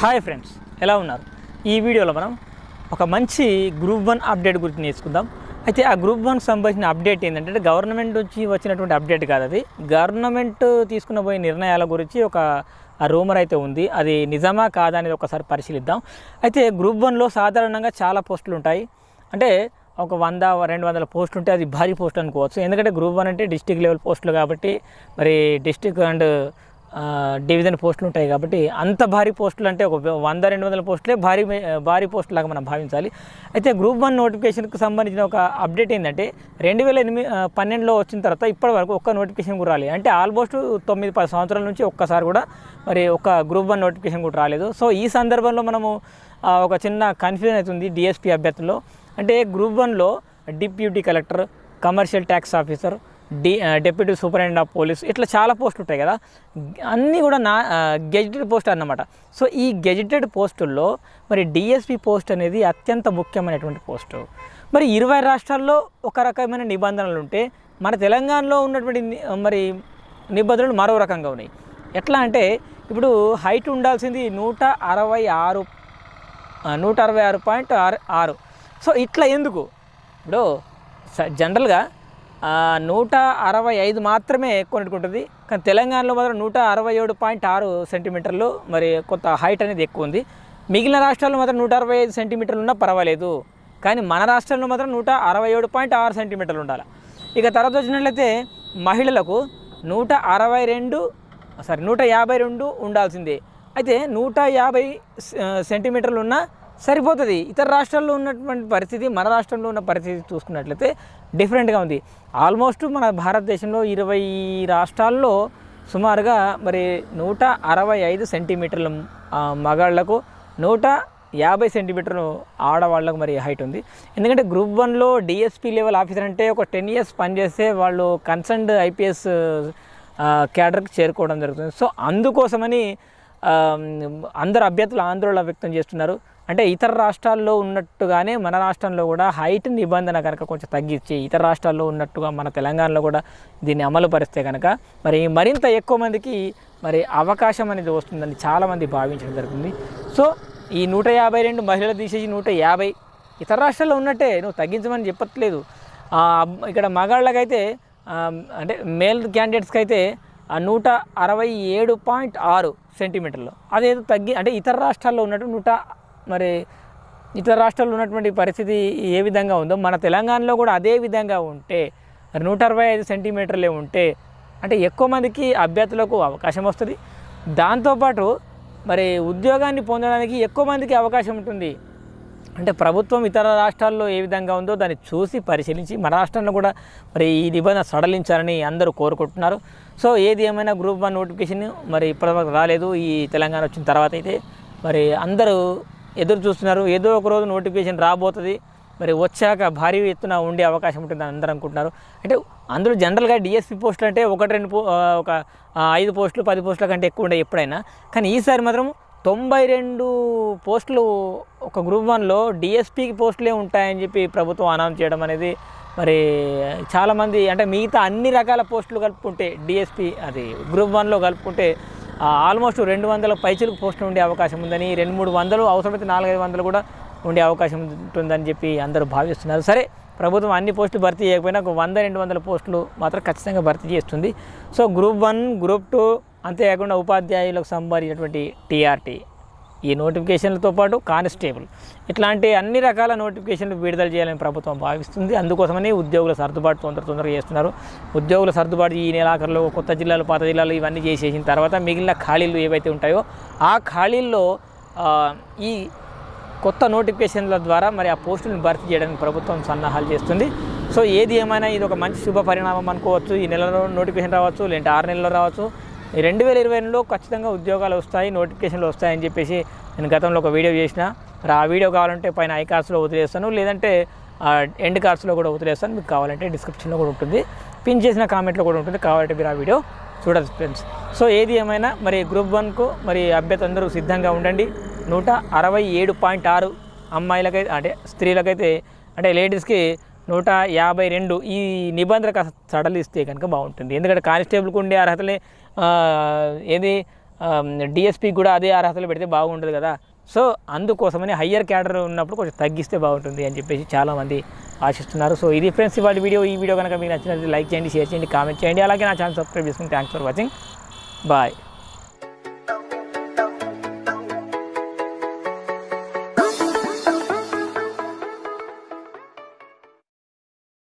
hi friends ఎలా ఉన్నారు ఈ వీడియోలో మనం ఒక మంచి గ్రూప్ వన్ అప్డేట్ గురించి నేర్చుకుందాం అయితే ఆ గ్రూప్ వన్కి సంబంధించిన అప్డేట్ ఏంటంటే గవర్నమెంట్ నుంచి వచ్చినటువంటి అప్డేట్ కాదు అది గవర్నమెంట్ తీసుకున్న పోయే నిర్ణయాల గురించి ఒక రూమర్ అయితే ఉంది అది నిజమా కాదా అనేది ఒకసారి పరిశీలిద్దాం అయితే గ్రూప్ వన్లో సాధారణంగా చాలా పోస్టులు ఉంటాయి అంటే ఒక వంద రెండు వందల పోస్టులు ఉంటే అది భారీ పోస్ట్ అనుకోవచ్చు ఎందుకంటే గ్రూప్ వన్ అంటే డిస్టిక్ లెవెల్ పోస్టులు కాబట్టి మరి డిస్టిక్ అండ్ ఆ, డివిజన్ పోస్టులు ఉంటాయి కాబట్టి అంత భారీ పోస్టులు అంటే ఒక వంద రెండు వందల పోస్టులే భారీ మే- భారీ పోస్టులు లాగా మనం భావించాలి అయితే గ్రూప్ వన్ నోటిఫికేషన్కి సంబంధించిన ఒక అప్డేట్ ఏంటంటే రెండు వేల ఎనిమిది ఆ, పన్నెండులో వచ్చిన తర్వాత ఇప్పటి వరకు ఒక్క నోటిఫికేషన్ కూడా రాలేదు అంటే ఆల్మోస్ట్ తొమ్మిది పది సంవత్సరాల నుంచి ఒక్కసారి కూడా మరి ఒక గ్రూప్ వన్ నోటిఫికేషన్ కూడా రాలేదు సో ఈ సందర్భంలో మనము ఆ, ఒక చిన్న కన్ఫ్యూజన్ అవుతుంది డిఎస్పీ అభ్యర్థుల్లో అంటే గ్రూప్ వన్లో deputy collector commercial tax officer D deputy superintendent of police ఇట్లా చాలా పోస్టులు ఉంటాయి కదా అన్నీ కూడా నా గెజిటెడ్ పోస్ట్ అన్నమాట సో ఈ గెజిటెడ్ పోస్టుల్లో మరి డిఎస్పి పోస్ట్ అనేది అత్యంత ముఖ్యమైనటువంటి పోస్టు మరి ఇరవై రాష్ట్రాల్లో ఒక రకమైన నిబంధనలు ఉంటే మన తెలంగాణలో ఉన్నటువంటి ని- మరి నిబంధనలు మరో రకంగా ఉన్నాయి ఎట్లా అంటే ఇప్పుడు హైట్ ఉండాల్సింది నూట అరవై ఆరు ఆ, నూట అరవై ఆరు పాయింట్ ఆరు ఆరు సో ఇట్లా ఎందుకు ఇప్పుడు స- జనరల్గా ఆ, నూట అరవై ఐదు మాత్రమే ఎక్కువ ఉంటుంది కానీ తెలంగాణలో మాత్రం నూట అరవై ఏడు పాయింట్ ఆరు సెంటీమీటర్లు మరి కొంత హైట్ అనేది ఎక్కువ ఉంది మిగిలిన రాష్ట్రాల్లో మాత్రం నూట అరవై ఐదు సెంటీమీటర్లు ఉన్నా పర్వాలేదు కానీ మన రాష్ట్రంలో మాత్రం నూట అరవై ఏడు పాయింట్ ఆరు సెంటీమీటర్లు ఉండాలి ఇక తర్వాత వచ్చినట్లయితే మహిళలకు నూట అరవై రెండు సారీ నూట యాభై రెండు ఉండాల్సిందే అయితే నూట యాభై ఆ, సెంటీమీటర్లు ఉన్నా సరిపోతుంది ఇతర రాష్ట్రాల్లో ఉన్నటువంటి పరిస్థితి మన రాష్ట్రంలో ఉన్న పరిస్థితి చూసుకున్నట్లయితే డిఫరెంట్గా ఉంది ఆల్మోస్ట్ మన భారతదేశంలో ఇరవై రాష్ట్రాల్లో సుమారుగా మరి నూట అరవై ఐదు సెంటీమీటర్ల ఆ, మగాళ్లకు నూట యాభై సెంటీమీటర్లు ఆడవాళ్ళకు మరి హైట్ ఉంది ఎందుకంటే గ్రూప్ వన్లో డిఎస్పీ లెవెల్ ఆఫీసర్ అంటే ఒక టెన్ ఇయర్స్ పనిచేస్తే వాళ్ళు కన్సర్న్డ్ ఐపీఎస్ క్యాడర్కి చేరుకోవడం జరుగుతుంది సో అందుకోసమని ఆ, అందరు అభ్యర్థులు ఆందోళన వ్యక్తం చేస్తున్నారు అంటే ఇతర రాష్ట్రాల్లో ఉన్నట్టుగానే మన రాష్ట్రంలో కూడా హైట్ నిబంధన కనుక కొంచెం తగ్గించి ఇతర రాష్ట్రాల్లో ఉన్నట్టుగా మన తెలంగాణలో కూడా దీన్ని అమలు పరిస్తే కనుక మరి మరింత ఎక్కువ మందికి మరి అవకాశం అనేది వస్తుందని చాలామంది భావించడం జరుగుతుంది సో ఈ నూట యాభై రెండు మహిళలు తీసేసి నూట యాభై ఇతర రాష్ట్రాల్లో ఉన్నట్టే నువ్వు తగ్గించమని చెప్పట్లేదు ఆ, అబ్- ఇక్కడ మగాళ్ళకైతే ఆ, అంటే మేల్ క్యాండిడేట్స్కి అయితే ఆ నూట అరవై ఏడు పాయింట్ ఆరు సెంటీమీటర్లు అదేదో తగ్గి అంటే ఇతర రాష్ట్రాల్లో ఉన్నట్టు నూట మరి ఇతర రాష్ట్రాల్లో ఉన్నటువంటి పరిస్థితి ఏ విధంగా ఉందో మన తెలంగాణలో కూడా అదే విధంగా ఉంటే మరి నూట అరవై ఐదు సెంటీమీటర్లే ఉంటే అంటే ఎక్కువ మందికి అభ్యర్థులకు అవకాశం వస్తుంది దాంతోపాటు మరి ఉద్యోగాన్ని పొందడానికి ఎక్కువ మందికి అవకాశం ఉంటుంది అంటే ప్రభుత్వం ఇతర రాష్ట్రాల్లో ఏ విధంగా ఉందో దాన్ని చూసి పరిశీలించి మన రాష్ట్రంలో కూడా మరి ఈ నిబంధన సడలించాలని అందరూ కోరుకుంటున్నారు సో ఏది ఏమైనా గ్రూప్ వన్ నోటిఫికేషన్ మరి ఇప్పటివరకు రాలేదు ఈ తెలంగాణ వచ్చిన తర్వాత అయితే మరి అందరూ ఎదురు చూస్తున్నారు ఏదో ఒక రోజు నోటిఫికేషన్ రాబోతుంది మరి వచ్చాక భారీ ఎత్తున ఉండే అవకాశం ఉంటుందని అందరూ అనుకుంటున్నారు అంటే అందులో జనరల్గా డిఎస్పీ పోస్టులు అంటే ఒకటి రెండు పో- ఆ, ఒక ఆ, ఐదు పోస్టులు పది పోస్టుల కంటే ఎక్కువ ఉండే ఎప్పుడైనా కానీ ఈసారి మాత్రం తొంభై రెండు పోస్టులు ఒక గ్రూప్ వన్లో డిఎస్పీకి పోస్టులే ఉంటాయని చెప్పి ప్రభుత్వం అనౌన్స్ చేయడం అనేది మరి చాలామంది అంటే మిగతా అన్ని రకాల పోస్టులు కలుపుకుంటే డిఎస్పీ అది గ్రూప్ వన్లో కలుపుకుంటే ఆల్మోస్ట్ రెండు వందల పైచులకు పోస్టులు ఉండే అవకాశం ఉందని రెండు మూడు వందలు అవసరమైతే నాలుగైదు వందలు కూడా ఉండే అవకాశం ఉంటుందని చెప్పి అందరూ భావిస్తున్నారు సరే ప్రభుత్వం అన్ని పోస్టులు భర్తీ చేయకపోయినా ఒక వంద రెండు వందల పోస్టులు మాత్రం ఖచ్చితంగా భర్తీ చేస్తుంది so group one group two అంతేకాకుండా ఉపాధ్యాయులకు సంబంధించినటువంటి టీఆర్టీ ఈ నోటిఫికేషన్లతో పాటు కానిస్టేబుల్ ఇట్లాంటి అన్ని రకాల నోటిఫికేషన్లు విడుదల చేయాలని ప్రభుత్వం భావిస్తుంది అందుకోసమని ఉద్యోగుల సర్దుబాటు తొందర తొందరగా చేస్తున్నారు ఉద్యోగుల సర్దుబాటు ఈ నెలాఖరులో కొత్త జిల్లాలు పాత జిల్లాలు ఇవన్నీ చేసేసిన తర్వాత మిగిలిన ఖాళీలు ఏవైతే ఉంటాయో ఆ ఖాళీల్లో ఆ, ఈ కొత్త నోటిఫికేషన్ల ద్వారా మరి ఆ పోస్టులను భర్తీ చేయడానికి ప్రభుత్వం సన్నాహాలు చేస్తుంది సో ఏది ఏమైనా ఇది ఒక మంచి శుభ పరిణామం అనుకోవచ్చు ఈ నెలలో నోటిఫికేషన్ రావచ్చు లేదంటే ఆరు నెలల్లో రావచ్చు ఈ రెండు వేల ఇరవై రెండులో ఖచ్చితంగా ఉద్యోగాలు వస్తాయి నోటిఫికేషన్లు వస్తాయని చెప్పేసి నేను గతంలో ఒక వీడియో చేసిన మరి ఆ వీడియో కావాలంటే పైన ఐ కార్డ్స్లో వదిలేస్తాను లేదంటే ఆ ఎండ్ కార్డ్స్లో కూడా వదిలేస్తాను మీకు కావాలంటే డిస్క్రిప్షన్లో కూడా ఉంటుంది పిన్ చేసిన కామెంట్లో కూడా ఉంటుంది కావాలంటే మీరు ఆ వీడియో చూడచ్చు ఫ్రెండ్స్ సో ఏది ఏమైనా మరి గ్రూప్ వన్కు మరి అభ్యర్థి అందరూ సిద్ధంగా ఉండండి నూట అరవై ఏడు పాయింట్ ఆరు అమ్మాయిలకైతే అంటే స్త్రీలకైతే అంటే లేడీస్కి నూట యాభై రెండు ఈ నిబంధన కాస్త సడలిస్తే కనుక బాగుంటుంది ఎందుకంటే కానిస్టేబుల్కి ఉండే అర్హతలే ఆ, ఏది డిఎస్పి కూడా అదే అర్హతలు పెడితే బాగుంటుంది కదా సో అందుకోసమని హయ్యర్ క్యాడర్ ఉన్నప్పుడు కొంచెం తగ్గిస్తే బాగుంటుంది అని చెప్పేసి చాలామంది ఆశిస్తున్నారు సో ఇది ఫ్రెండ్స్ ఇవాళ వీడియో ఈ వీడియో కనుక మీకు నచ్చినట్లయితే లైక్ చేయండి షేర్ చేయండి కామెంట్ చేయండి అలాగే నా ఛానల్ సబ్స్క్రైబ్ చేసుకుని థ్యాంక్స్ ఫర్ వాచింగ్ బాయ్